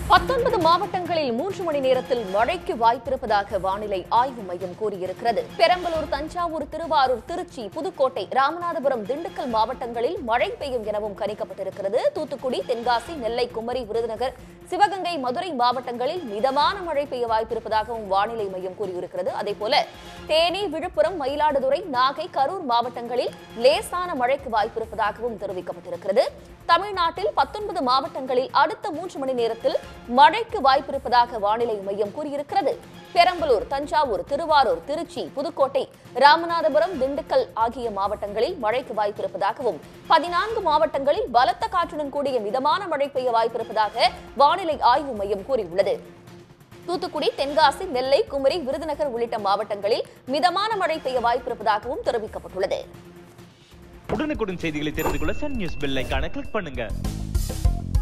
பத்தொன்பது மாவட்டங்களில் மூன்று மணி நேரத்தில் மழைக்கு வாய்ப்பிருப்பதாக வானிலை ஆய்வு மையம் கூறியிருக்கிறது பெரம்பலூர் தஞ்சாவூர் திருவாரூர் திருச்சி புதுக்கோட்டை ராமநாதபுரம் திண்டுக்கல் மாவட்டங்களில் மழை பெய்யும் எனவும் கணிக்கப்பட்டிருக்கிறது தூத்துக்குடி தென்காசி நெல்லை குமரி விருதுநகர் சிவகங்கை மதுரை மாவட்டங்களில் மிதமான மழை பெய்ய வாய்ப்பிருப்பதாகவும் வானிலை மையம் கூறியிருக்கிறது அதேபோல தேனி விழுப்புரம் மயிலாடுதுறை நாகை கரூர் மாவட்டங்களில் லேசான மழைக்கு வாய்ப்பிருப்பதாகவும் தெரிவிக்கப்பட்டிருக்கிறது தமிழ்நாட்டில் பத்தொன்பது மாவட்டங்களில் அடுத்த மூன்று மணி நேரத்தில் மழைக்கு வாய்ப்பிருப்பதாக வானிலை மையம் கூறியிருக்கிறது பெரம்பலூர் தஞ்சாவூர் திருவாரூர் திருச்சி புதுக்கோட்டை ராமநாதபுரம் திண்டுக்கல் ஆகிய மாவட்டங்களில் மழைக்கு வாய்ப்பிருப்பதாகவும் பதினான்கு மாவட்டங்களில் பலத்த காற்றுடன் கூடிய மிதமான மழை பெய்ய வாய்ப்பிருப்பதாக வானிலை ஆய்வு மையம் கூறியுள்ளது தூத்துக்குடி தென்காசி நெல்லை குமரி விருதுநகர் உள்ளிட்ட மாவட்டங்களில் மிதமான மழை பெய்ய வாய்ப்பிருப்பதாகவும் தெரிவிக்கப்பட்டுள்ளது உடனுக்குடன் செய்திகளை தெரிந்து கொள்ள சன் நியூஸ் பெல் ஐகானை கிளிக் பண்ணுங்க